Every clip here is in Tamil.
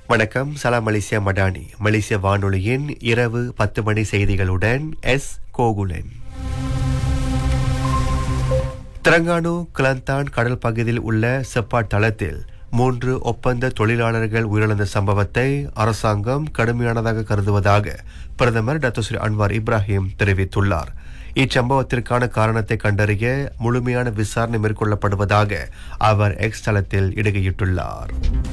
வணக்கம் சலாம் மலேசியா மடானி மலேசிய வானொலியின் இரவு பத்து மணி செய்திகளுடன் எஸ் கோகுலன் திரங்கானு கிளந்தான் கடல் பகுதியில் உள்ள செப்பாட் தளத்தில் மூன்று ஒப்பந்த தொழிலாளர்கள் உயிரிழந்த சம்பவத்தை அரசாங்கம் கடுமையானதாக கருதுவதாக பிரதமர் டாக்டர் ஸ்ரீ அன்வார் இப்ராஹிம் தெரிவித்துள்ளார் இச்சம்பவத்திற்கான காரணத்தை கண்டறிய முழுமையான விசாரணை மேற்கொள்ளப்படுவதாக அவர் எக்ஸ் தளத்தில் இடுகையிட்டுள்ளார்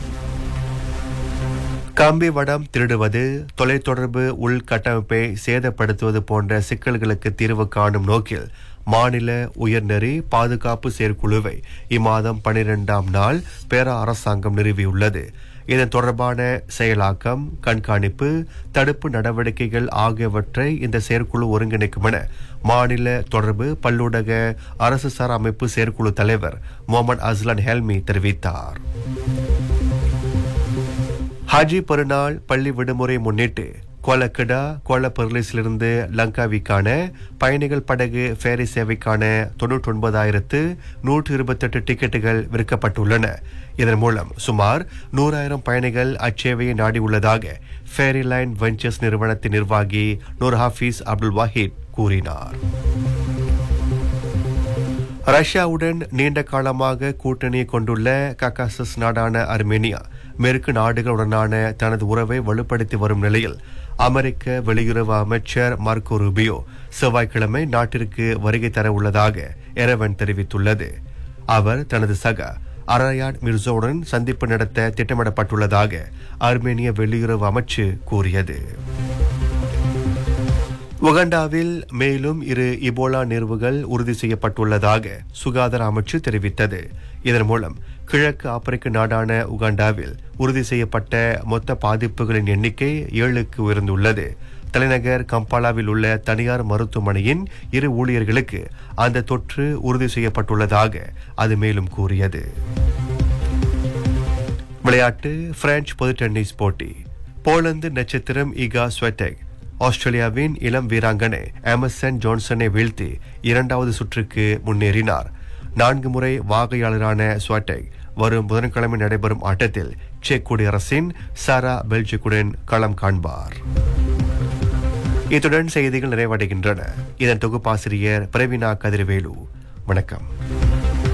கம்பி வடம் திருடுவது தொலைத்தொடர்பு உள்கட்டமைப்பை சேதப்படுத்துவது போன்ற சிக்கல்களுக்கு தீர்வு காணும் நோக்கில் மாநில உயர்நெறி பாதுகாப்பு செயற்குழுவை இம்மாதம் பனிரெண்டாம் நாள் பேரா அரசாங்கம் நிறுவியுள்ளது இதன் தொடர்பான செயலாக்கம் கண்காணிப்பு தடுப்பு நடவடிக்கைகள் ஆகியவற்றை இந்த செயற்குழு ஒருங்கிணைக்கும் என மாநில தொடர்பு பல்லூடக அரசு சார் அமைப்பு செயற்குழு தலைவர் முகமது அஸ்லான் ஹெல்மி தெரிவித்தார் ஹஜி பெருநாள் பள்ளி விடுமுறை முன்னிட்டு கோலக்கடா கோல பெர்லிஸிலிருந்து லங்காவிக்கான பயணிகள் படகு ஃபேரி சேவைக்கான தொன்னூற்றி ஒன்பதாயிரத்து நூற்று இருபத்தெட்டு டிக்கெட்டுகள் விற்கப்பட்டுள்ளன இதன் மூலம் சுமார் நூறாயிரம் பயணிகள் அச்சேவையை நாடியுள்ளதாக ஃபேரி லைன் வெஞ்சர்ஸ் நிறுவனத்தின் நிர்வாகி நூர் ஹாஃபீஸ் அப்துல் வாஹித் கூறினார் ரஷ்யாவுடன் நீண்ட காலமாக கூட்டணியை கொண்டுள்ள கக்காசஸ் நாடான அர்மேனியா மேற்கு நாடுகளுடனான தனது உறவை வலுப்படுத்தி வரும் நிலையில் அமெரிக்க வெளியுறவு அமைச்சர் மார்க்கோ ரூபியோ செவ்வாய்க்கிழமை நாட்டிற்கு வருகை தர உள்ளதாக எரவன் தெரிவித்துள்ளது அவர் தனது சக அரயாட் மிர்சோவுடன் சந்திப்பு நடத்த திட்டமிடப்பட்டுள்ளதாக அர்மேனிய வெளியுறவு அமைச்சு கூறியது உகண்டாவில் மேலும் இரு இபோலா நேர்வுகள் உறுதி செய்யப்பட்டுள்ளதாக சுகாதார அமைச்சு தெரிவித்தது இதன் மூலம் கிழக்கு ஆப்பிரிக்க நாடான உகாண்டாவில் உறுதி செய்யப்பட்ட மொத்த பாதிப்புகளின் எண்ணிக்கை ஏழுக்கு உயர்ந்துள்ளது தலைநகர் கம்பாலாவில் உள்ள தனியார் மருத்துவமனையின் இரு ஊழியர்களுக்கு அந்த தொற்று உறுதி செய்யப்பட்டுள்ளதாக அது மேலும் கூறியது விளையாட்டு பிரெஞ்சு பொது டென்னிஸ் போட்டி போலந்து நட்சத்திரம் ஈகா ஸ்வெட்டெக் ஆஸ்திரேலியாவின் இளம் வீராங்கனை எமர்சன் ஜான்சனை வீழ்த்தி இரண்டாவது சுற்றுக்கு முன்னேறினார் நான்கு முறை வாகையாளரான ஸ்வாட்டெக் வரும் புதன்கிழமை நடைபெறும் ஆட்டத்தில் செக் குடியரசின் சாரா பெல்ஜிக்குடன் களம் காண்பார் இத்துடன் செய்திகள் நிறைவடைகின்றன இதன் தொகுப்பாசிரியர் பிரவீனா கதிர்வேலு வணக்கம்